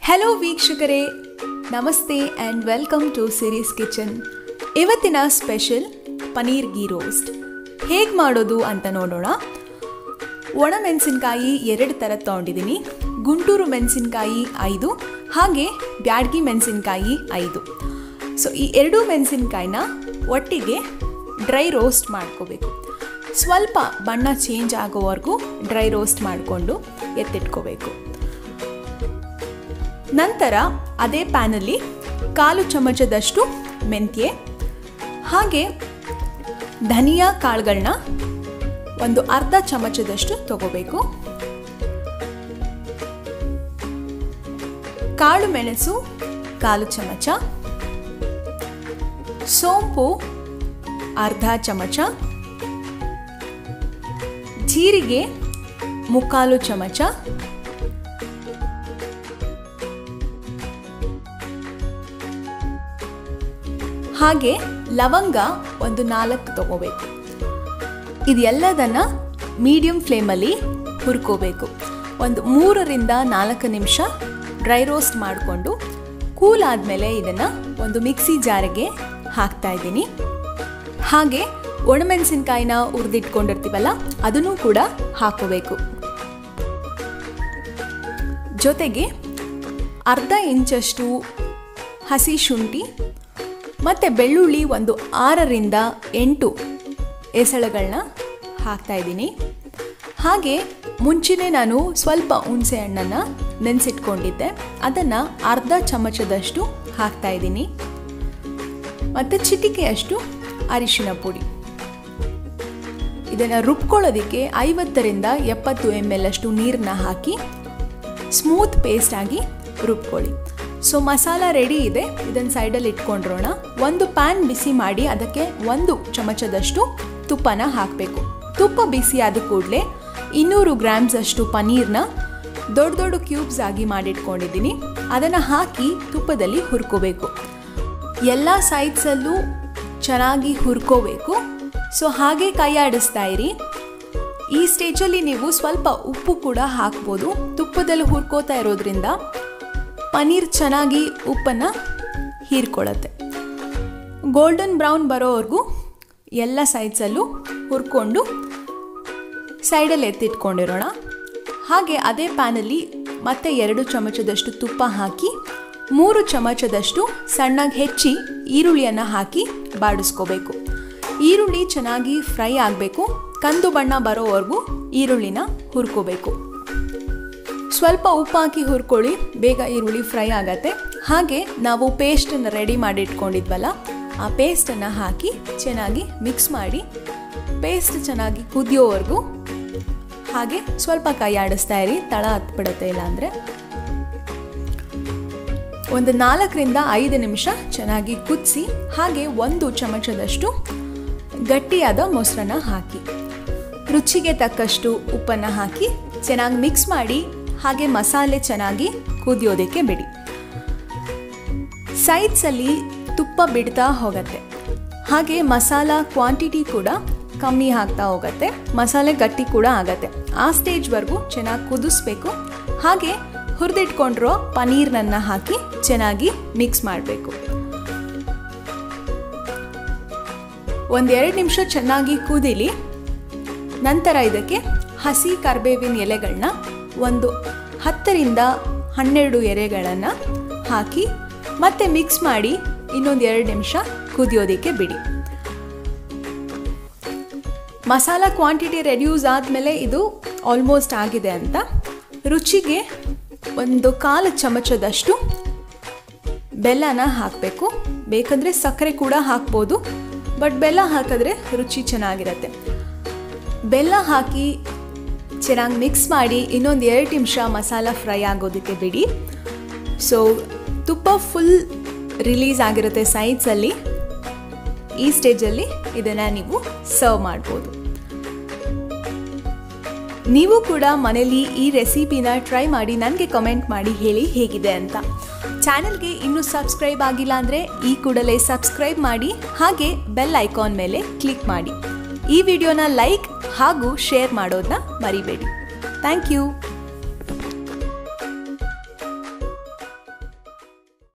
hello ವೀಕ್ಷಕರೇ ನಮಸ್ತೆ and welcome to series kitchen ಇವತ್ತಿನ ಸ್ಪೆಷಲ್ ಪನೀರ್ ಗೀ ರೋಸ್ಟ್ ಹೇಗೆ ಮಾಡೋದು ಅಂತ ನೋಡೋಣ ಒಣ ಮೆಣಸಿನ್ಕಾಯಿ ಎರಡು ಥರ ತೊಗೊಂಡಿದ್ದೀನಿ ಗುಂಟೂರು ಮೆಣಸಿನ್ಕಾಯಿ ಐದು ಹಾಗೆ ಬ್ಯಾಡ್ಗಿ ಮೆಣಸಿನ್ಕಾಯಿ ಐದು ಸೊ ಈ ಎರಡೂ ಮೆಣಸಿನ್ಕಾಯಿನ ಒಟ್ಟಿಗೆ ಡ್ರೈ ರೋಸ್ಟ್ ಮಾಡ್ಕೋಬೇಕು ಸ್ವಲ್ಪ ಬಣ್ಣ ಚೇಂಜ್ ಆಗೋವರೆಗೂ ಡ್ರೈ ರೋಸ್ಟ್ ಮಾಡಿಕೊಂಡು ಎತ್ತಿಟ್ಕೋಬೇಕು ನಂತರ ಅದೇ ಪ್ಯಾನಲ್ಲಿ ಕಾಲು ಚಮಚದಷ್ಟು ಮೆಂತ್ಯೆ ಹಾಗೆ ಧನಿಯಾ ಕಾಳುಗಳನ್ನ ಒಂದು ಅರ್ಧ ಚಮಚದಷ್ಟು ತಗೋಬೇಕು ಕಾಳು ಮೆಣಸು ಕಾಲು ಚಮಚ ಸೋಂಪು ಅರ್ಧ ಚಮಚ ಜೀರಿಗೆ ಮುಕ್ಕಾಲು ಚಮಚ ಹಾಗೆ ಲವಂಗ ಒಂದು ನಾಲ್ಕು ತಗೋಬೇಕು ಇದೆಲ್ಲದನ್ನ ಮೀಡಿಯಂ ಫ್ಲೇಮಲ್ಲಿ ಹುರ್ಕೋಬೇಕು ಒಂದು ಮೂರರಿಂದ ನಾಲ್ಕು ನಿಮಿಷ ಡ್ರೈ ರೋಸ್ಟ್ ಮಾಡಿಕೊಂಡು ಕೂಲ್ ಆದಮೇಲೆ ಇದನ್ನು ಒಂದು ಮಿಕ್ಸಿ ಜಾರಿಗೆ ಹಾಕ್ತಾ ಇದ್ದೀನಿ ಹಾಗೆ ಒಣಮೆಣಸಿನ್ಕಾಯಿನ ಹುರಿದಿಟ್ಕೊಂಡಿರ್ತೀವಲ್ಲ ಅದನ್ನು ಕೂಡ ಹಾಕೋಬೇಕು ಜೊತೆಗೆ ಅರ್ಧ ಇಂಚಷ್ಟು ಹಸಿ ಶುಂಠಿ ಮತ್ತು ಬೆಳ್ಳುಳ್ಳಿ ಒಂದು ಆರರಿಂದ ಎಂಟು ಎಸಳುಗಳನ್ನ ಹಾಕ್ತಾ ಇದ್ದೀನಿ ಹಾಗೆ ಮುಂಚೆನೇ ನಾನು ಸ್ವಲ್ಪ ಹುಣಸೆ ಹಣ್ಣನ್ನು ನೆನೆಸಿಟ್ಕೊಂಡಿದ್ದೆ ಅದನ್ನು ಅರ್ಧ ಚಮಚದಷ್ಟು ಹಾಕ್ತಾ ಇದ್ದೀನಿ ಮತ್ತು ಚಿಟಿಕೆಯಷ್ಟು ಅರಿಶಿನ ಪುಡಿ ಇದನ್ನು ರುಬ್ಕೊಳ್ಳೋದಕ್ಕೆ ಐವತ್ತರಿಂದ ಎಪ್ಪತ್ತು ಎಮ್ ಎಲ್ ಅಷ್ಟು ನೀರನ್ನ ಹಾಕಿ ಸ್ಮೂತ್ ಪೇಸ್ಟ್ ಆಗಿ ರುಬ್ಕೊಳ್ಳಿ ಸೊ ಮಸಾಲ ರೆಡಿ ಇದೆ ಇದನ್ನು ಸೈಡಲ್ಲಿ ಇಟ್ಕೊಂಡಿರೋಣ ಒಂದು ಪ್ಯಾನ್ ಬಿಸಿ ಮಾಡಿ ಅದಕ್ಕೆ ಒಂದು ಚಮಚದಷ್ಟು ತುಪ್ಪನ ಹಾಕಬೇಕು ತುಪ್ಪ ಬಿಸಿ ಆದ ಕೂಡಲೇ ಇನ್ನೂರು ಗ್ರಾಮ್ಸ್ ಅಷ್ಟು ಪನೀರ್ನ ದೊಡ್ಡ ದೊಡ್ಡ ಕ್ಯೂಬ್ಸ್ ಆಗಿ ಮಾಡಿಟ್ಕೊಂಡಿದ್ದೀನಿ ಅದನ್ನು ಹಾಕಿ ತುಪ್ಪದಲ್ಲಿ ಹುರ್ಕೋಬೇಕು ಎಲ್ಲ ಸೈಡ್ಸಲ್ಲೂ ಚೆನ್ನಾಗಿ ಹುರ್ಕೋಬೇಕು ಸೊ ಹಾಗೆ ಕೈ ಆಡಿಸ್ತಾ ಇರಿ ಈ ಸ್ಟೇಜಲ್ಲಿ ನೀವು ಸ್ವಲ್ಪ ಉಪ್ಪು ಕೂಡ ಹಾಕ್ಬೋದು ತುಪ್ಪದಲ್ಲಿ ಹುರ್ಕೋತಾ ಇರೋದ್ರಿಂದ ಪನೀರ್ ಚೆನ್ನಾಗಿ ಉಪ್ಪನ್ನು ಹೀರ್ಕೊಳ್ಳುತ್ತೆ ಗೋಲ್ಡನ್ ಬ್ರೌನ್ ಬರೋವರೆಗೂ ಎಲ್ಲ ಸೈಡ್ಸಲ್ಲೂ ಹುರ್ಕೊಂಡು ಸೈಡಲ್ಲಿ ಎತ್ತಿಟ್ಕೊಂಡಿರೋಣ ಹಾಗೆ ಅದೇ ಪ್ಯಾನಲ್ಲಿ ಮತ್ತೆ ಎರಡು ಚಮಚದಷ್ಟು ತುಪ್ಪ ಹಾಕಿ ಮೂರು ಚಮಚದಷ್ಟು ಸಣ್ಣಗೆ ಹೆಚ್ಚಿ ಈರುಳ್ಳಿಯನ್ನು ಹಾಕಿ ಬಾಡಿಸ್ಕೋಬೇಕು ಈರುಳ್ಳಿ ಚೆನ್ನಾಗಿ ಫ್ರೈ ಆಗಬೇಕು ಕಂದು ಬಣ್ಣ ಬರೋವರೆಗೂ ಈರುಳ್ಳಿನ ಹುರ್ಕೋಬೇಕು ಸ್ವಲ್ಪ ಉಪ್ಪು ಹಾಕಿ ಹುರ್ಕೊಳ್ಳಿ ಬೇಗ ಈರುಳ್ಳಿ ಫ್ರೈ ಆಗತ್ತೆ ಹಾಗೆ ನಾವು ಪೇಸ್ಟನ್ನು ರೆಡಿ ಮಾಡಿ ಇಟ್ಕೊಂಡಿದ್ವಲ್ಲ ಆ ಪೇಸ್ಟನ್ನು ಹಾಕಿ ಚೆನ್ನಾಗಿ ಮಿಕ್ಸ್ ಮಾಡಿ ಪೇಸ್ಟ್ ಚೆನ್ನಾಗಿ ಕುದಿಯೋವರೆಗೂ ಹಾಗೆ ಸ್ವಲ್ಪ ಕೈ ಆಡಿಸ್ತಾ ಇರಿ ತಳ ಹತ್ಬಿಡುತ್ತೆ ಇಲ್ಲಾಂದರೆ ಒಂದು ನಾಲ್ಕರಿಂದ ಐದು ನಿಮಿಷ ಚೆನ್ನಾಗಿ ಕುದಿಸಿ ಹಾಗೆ ಒಂದು ಚಮಚದಷ್ಟು ಗಟ್ಟಿಯಾದ ಮೊಸರನ್ನ ಹಾಕಿ ರುಚಿಗೆ ತಕ್ಕಷ್ಟು ಉಪ್ಪನ್ನು ಹಾಕಿ ಚೆನ್ನಾಗಿ ಮಿಕ್ಸ್ ಮಾಡಿ ಹಾಗೆ ಮಸಾಲೆ ಚೆನ್ನಾಗಿ ಕುದಿಯೋದಕ್ಕೆ ಬಿಡಿ ಸೈಡ್ಸಲ್ಲಿ ತುಪ್ಪ ಬಿಡ್ತಾ ಹೋಗುತ್ತೆ ಹಾಗೆ ಮಸಾಲ ಕ್ವಾಂಟಿಟಿ ಕೂಡ ಕಮ್ಮಿ ಆಗ್ತಾ ಹೋಗುತ್ತೆ ಮಸಾಲೆ ಗಟ್ಟಿ ಕೂಡ ಆಗತ್ತೆ ಆ ಸ್ಟೇಜ್ವರೆಗೂ ಚೆನ್ನಾಗಿ ಕುದಿಸ್ಬೇಕು ಹಾಗೆ ಹುರಿದಿಟ್ಕೊಂಡಿರೋ ಪನೀರ್ನನ್ನು ಹಾಕಿ ಚೆನ್ನಾಗಿ ಮಿಕ್ಸ್ ಮಾಡಬೇಕು ಒಂದೆರಡು ನಿಮಿಷ ಚೆನ್ನಾಗಿ ಕುದಿಲಿ ನಂತರ ಇದಕ್ಕೆ ಹಸಿ ಕರ್ಬೇವಿನ ಎಲೆಗಳನ್ನ ಒಂದು ಹತ್ತರಿಂದ ಹನ್ನೆರಡು ಎಲೆಗಳನ್ನು ಹಾಕಿ ಮತ್ತೆ ಮಿಕ್ಸ್ ಮಾಡಿ ಇನ್ನೊಂದು ಎರಡು ನಿಮಿಷ ಕುದಿಯೋದಕ್ಕೆ ಬಿಡಿ ಮಸಾಲ ಕ್ವಾಂಟಿಟಿ ರೆಡ್ಯೂಸ್ ಆದಮೇಲೆ ಇದು ಆಲ್ಮೋಸ್ಟ್ ಆಗಿದೆ ಅಂತ ರುಚಿಗೆ ಒಂದು ಕಾಲು ಚಮಚದಷ್ಟು ಬೆಲ್ಲನ ಹಾಕಬೇಕು ಬೇಕಂದರೆ ಸಕ್ಕರೆ ಕೂಡ ಹಾಕ್ಬೋದು ಬಟ್ ಬೆಲ್ಲ ಹಾಕಿದ್ರೆ ರುಚಿ ಚೆನ್ನಾಗಿರುತ್ತೆ ಬೆಲ್ಲ ಹಾಕಿ ಚೆನ್ನಾಗಿ ಮಿಕ್ಸ್ ಮಾಡಿ ಇನ್ನೊಂದು ಎರಡು ನಿಮಿಷ ಮಸಾಲ ಫ್ರೈ ಆಗೋದಕ್ಕೆ ಬಿಡಿ ಸೊ ತುಪ್ಪ ಫುಲ್ ರಿಲೀಸ್ ಆಗಿರುತ್ತೆ ಸೈಡ್ಸಲ್ಲಿ ಈ ಸ್ಟೇಜಲ್ಲಿ ಇದನ್ನು ನೀವು ಸರ್ವ್ ಮಾಡ್ಬೋದು ನೀವು ಕೂಡ ಮನೇಲಿ ಈ ರೆಸಿಪಿನ ಟ್ರೈ ಮಾಡಿ ನನಗೆ ಕಮೆಂಟ್ ಮಾಡಿ ಹೇಳಿ ಹೇಗಿದೆ ಅಂತ ಚಾನಲ್ಗೆ ಇನ್ನೂ ಸಬ್ಸ್ಕ್ರೈಬ್ ಆಗಿಲ್ಲ ಅಂದರೆ ಈ ಕೂಡಲೇ ಸಬ್ಸ್ಕ್ರೈಬ್ ಮಾಡಿ ಹಾಗೆ ಬೆಲ್ ಐಕಾನ್ ಮೇಲೆ ಕ್ಲಿಕ್ ಮಾಡಿ ಈ ವಿಡಿಯೋನ ಲೈಕ್ ಹಾಗೂ ಶೇರ್ ಮಾಡೋದನ್ನ ಮರಿಬೇಡಿ ಥ್ಯಾಂಕ್ ಯು